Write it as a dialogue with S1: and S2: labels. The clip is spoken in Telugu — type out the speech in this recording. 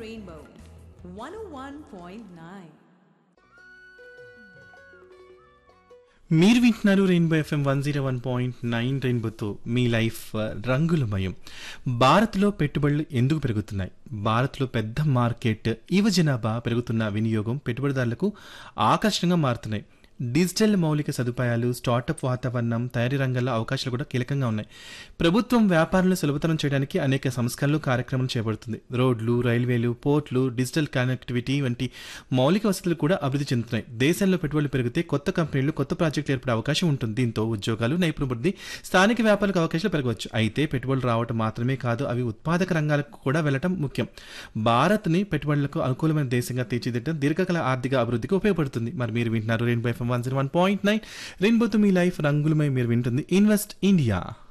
S1: Rainbow 101.9.
S2: మీరు వింటున్నారు rainbow FM one zero one point nine రెయిన్బోతో మీ లైఫ్ ఆ, రంగులమయం భారత్లో పెట్టుబడులు ఎందుకు పెరుగుతున్నాయి భారత్లో పెద్ద మార్కెట్ యువ జనాభా పెరుగుతున్న వినియోగం పెట్టుబడిదారులకు ఆకర్షణగా మారుతున్నాయి డిజిటల్ మౌలిక సదుపాయాలు స్టార్టప్ వాతావరణం తయారీ రంగాల్లో అవకాశాలు కూడా కీలకంగా ఉన్నాయి ప్రభుత్వం వ్యాపారాలను సులభతరం చేయడానికి అనేక సంస్కరణలు కార్యక్రమాలు చేపడుతుంది రోడ్లు రైల్వేలు పోర్ట్లు డిజిటల్ కనెక్టివిటీ వంటి మౌలిక వసతులు కూడా అభివృద్ధి చెందుతున్నాయి దేశంలో పెట్టుబడులు పెరిగితే కొత్త కంపెనీలు కొత్త ప్రాజెక్టులు ఏర్పడే అవకాశం ఉంటుంది దీంతో ఉద్యోగాలు నైపుణ్యబుద్ధి స్థానిక వ్యాపారాలకు అవకాశాలు పెరగవచ్చు అయితే పెట్టుబడులు రావడం మాత్రమే కాదు అవి ఉత్పాదక రంగాలకు కూడా వెళ్ళటం ముఖ్యం భారత్ని పెట్టుబడులకు అనుకూలమైన దేశంగా తీర్చిదిద్దడం దీర్ఘకాల ఆర్థిక అభివృద్ధికి ఉపయోగపడుతుంది మరి మీరు వింటున్నారు rainbow FM one zero one point nine రెయిన్బోతో మీ లైఫ్ రంగులమై మీరు వింటుంది ఇన్వెస్ట్ ఇండియా